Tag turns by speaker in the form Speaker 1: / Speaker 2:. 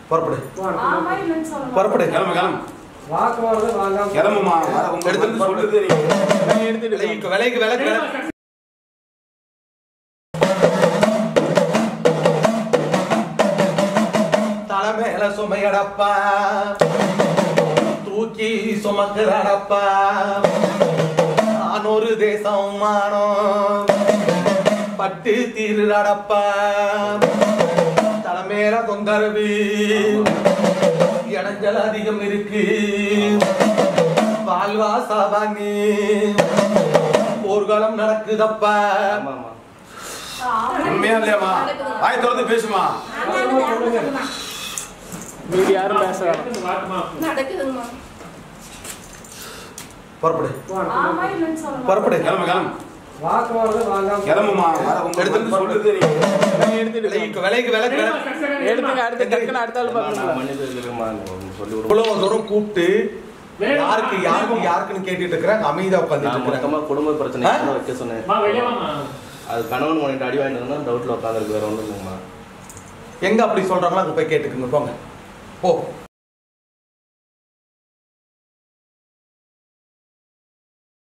Speaker 1: புறப்படு
Speaker 2: ஆமா இல்லைன்னு சொல்லலாம்
Speaker 1: புறப்படு
Speaker 3: கிளம்பு கிளம்பு
Speaker 4: வாக்குவாதம் வாங்காம
Speaker 3: கிளம்புமா வர உங்களுக்கு
Speaker 1: எடுத்துட்டு
Speaker 3: சொல்லுது நீங்க
Speaker 1: விலைக்கு விலைக்கு விலை விலை தலைமையில சுமையடப்பா தூக்கி சுமக்குறடப்பா நான் ஒரு தேசம் மானம் பட்டு தீருடப்பா தலைமையில தொந்தரவு இடைஞ்சல் அதிகம் இருக்கு வாழ்வா சாவாங்கி போர்க்காலம் நடக்குதப்பா
Speaker 3: உண்மையா இல்லையாமா வாய் திறந்து பேசுமா
Speaker 5: மீதி யாரும் பேசுறாங்க
Speaker 2: நடக்குதுங்கம்மா
Speaker 1: புறப்படு
Speaker 2: ஆமா இல்லைன்னு சொல்லலாம்
Speaker 1: புறப்படு
Speaker 3: கிளம்பு கிளம்பு
Speaker 4: வாக்குவாதம் வாங்காம
Speaker 3: கிளம்புமா வர உங்களுக்கு
Speaker 1: எடுத்துட்டு
Speaker 3: சொல்லுது நீங்க
Speaker 5: எடுத்துட்டு
Speaker 1: விலைக்கு விலைக்கு விலை விலை
Speaker 5: எடுத்துங்க அடுத்து டக்குன்னு அடுத்த ஆள் பார்க்கலாம்
Speaker 6: மன்னிப்பு இருக்குமா சொல்லி விடுவோம்
Speaker 1: இவ்வளவு தூரம் கூப்பிட்டு யாருக்கு யாருக்கு யாருக்குன்னு கேட்டுட்டு இருக்கிறாங்க அமைதியா உட்காந்துட்டு
Speaker 6: நான்
Speaker 1: இருக்கிறாங்க
Speaker 6: மொத்தமா குடும்ப பிரச்சனை
Speaker 1: ஆ?
Speaker 6: கூட வைக்க சொன்னேன் அது கணவன் மனைவிட்டு அடி வாங்கிட்டு இருந்தா டவுட்ல உட்காந்துருக்கு வேற ஒன்றும் இல்லைங்கம்மா
Speaker 1: எங்க அப்படி சொல்றாங்களோ அங்க போய் கேட்டுக்குங்க போங்க போ